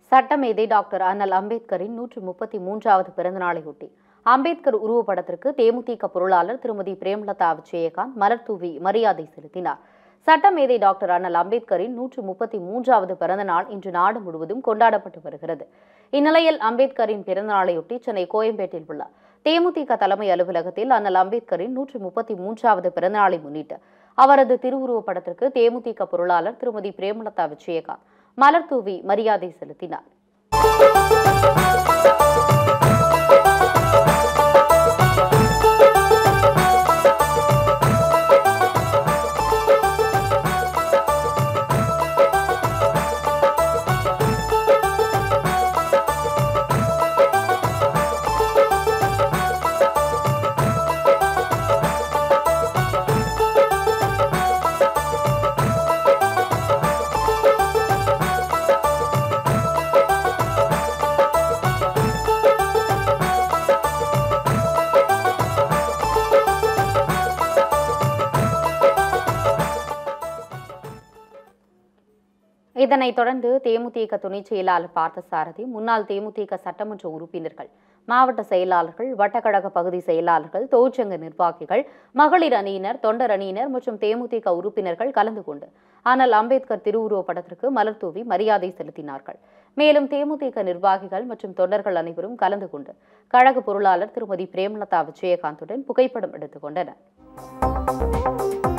சட்டமேதை டாக்டர் அண்ணல் அம்பேத்கரின் நூற்று முப்பத்தி மூன்றாவது பிறந்தநாளையொட்டி அம்பேத்கர் உருவப்படத்திற்கு தேமுதிக பொருளாளர் திருமதி பிரேமலதா விஜயகாந்த் மலர் தூவி மரியாதை செலுத்தினார் சட்டமேதை டாக்டர் அண்ணல் அம்பேத்கரின் நூற்று முப்பத்தி மூன்றாவது பிறந்த நாள் இன்று நாடு முழுவதும் கொண்டாடப்பட்டு வருகிறது இந்நிலையில் அம்பேத்கரின் பிறந்தநாளையொட்டி சென்னை கோயம்பேட்டில் உள்ள தேமுதிக தலைமை அலுவலகத்தில் அண்ணல் அம்பேத்கரின் நூற்று முப்பத்தி மூன்றாவது பிறந்தநாளை முன்னிட்டு அவரது திருவுருவப் படத்திற்கு தேமுதிக பொருளாளர் திருமதி பிரேமலதா விஜயகாந்த் மலர் தூவி மரியாதை செலுத்தினார் இதனைத் தொடர்ந்து தேமுதிக துணைச் செயலாளர் பார்த்தசாரதி முன்னாள் தேமுதிக சட்டமன்ற உறுப்பினர்கள் மாவட்ட செயலாளர்கள் வட்டக்கழக பகுதி செயலாளர்கள் தொழிற்சங்க நிர்வாகிகள் மகளிர் அணியினர் தொண்டர் அணியினர் மற்றும் தேமுதிக உறுப்பினர்கள் கலந்து கொண்டு ஆனால் அம்பேத்கர் திருவுருவப் படத்திற்கு மலர் தூவி மரியாதை செலுத்தினார்கள் மேலும் தேமுதிக நிர்வாகிகள் மற்றும் தொண்டர்கள் அனைவரும் கலந்து கொண்டு கழக பொருளாளர் திருமதி பிரேமலதா விஜயகாந்துடன் புகைப்படம் எடுத்துக் கொண்டனர்